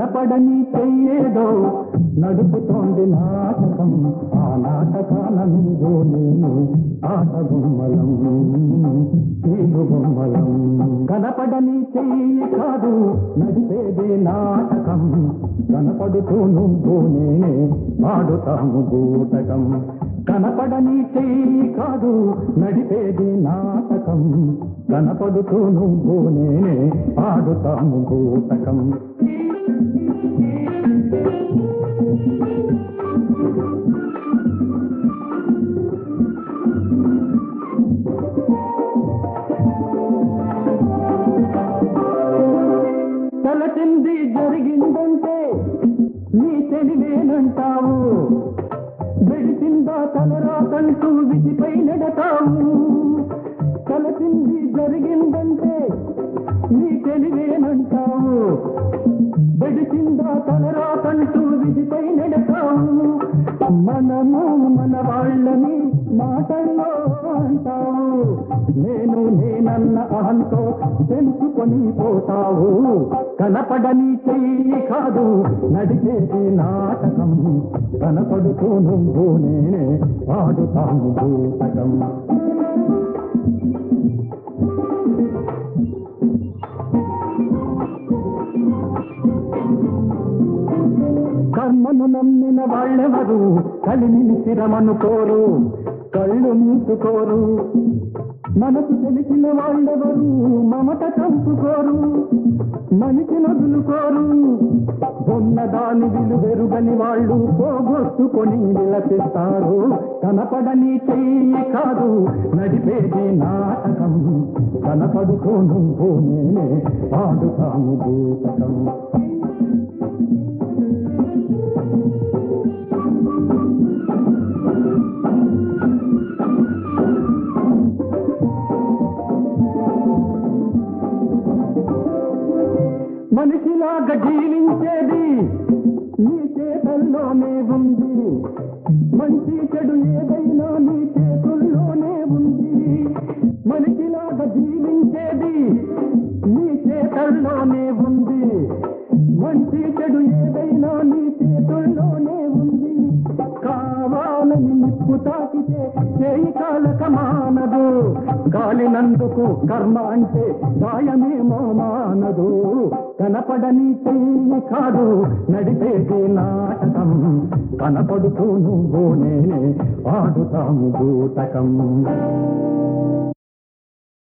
కనపడని చెయ్యేదో నడుపుతోంది నాటకం ఆ నాటకాన నువ్వు నేను ఆట బొమ్మలం తీరు బొమ్మలం కనపడని చెయ్యి కాదు నడిపేది నాటకం కనపడుతూ నువ్వు నేనే పాడుతాము బూటకం కనపడని చెయ్యి కాదు నడిపేది నాటకం కనపడుతూ నువ్వు నేనే పాడుతాము బూటకం తలచింది జరిగిందంటే నీ తెలివేనంటావు వెడిసిందా తలరాకంటూ విధిపై నెడతావు తలచింది జరిగిందంటే నీ తెలివేనంటావు వెడిసిందా తలరాకంటూ విధిపై నెడతావు మనము మన వాళ్ళని మాటల్లో అంటావు నేను నేనన్న అహంతో తెలుసుకొని పోతావు కనపడని చెయ్యి కాదు నడిచేది నాటకం కనపడుతూ నువ్వు నేనే పాడుతాము భూతకం కర్మను నమ్మిన వాళ్ళెవరు కలిమిని స్థిరమనుకోరు కళ్ళు మూసుకోరు మనకు తెలిసిన వాళ్ళెవరు మమత చంపుకోరు మనిషి నదులుకోరు ఉన్నదాని విలువెరుగని వాళ్ళు పోగొట్టుకొని విలపిస్తారు కనపడని చెయ్యి కాదు నడిపేది నాటకం కనపడుతూ నువ్వు నేనే పాడుతాము భూతకం మనిషిలాగా జీవించేది నీ చేతల్లోనే ఉంది మంచి చెడు ఏదైనా నీ చేతుల్లోనే ఉంది మనిషిలాగా జీవించేది నీ చేతల్లోనే ఉంది మంచి చెడు ఏదైనా నీ చేతుల్లోనే ఉంది కావాలని నిప్పు తాకితే చేయి కాలక మానదు కాలినందుకు కర్మ అంటే గాయమేమో మానదు కనపడని చెయ్యి కాదు నడిపేది నాటకం కనపడుతూ నువ్వు నేనే పాడుతాము భూతకం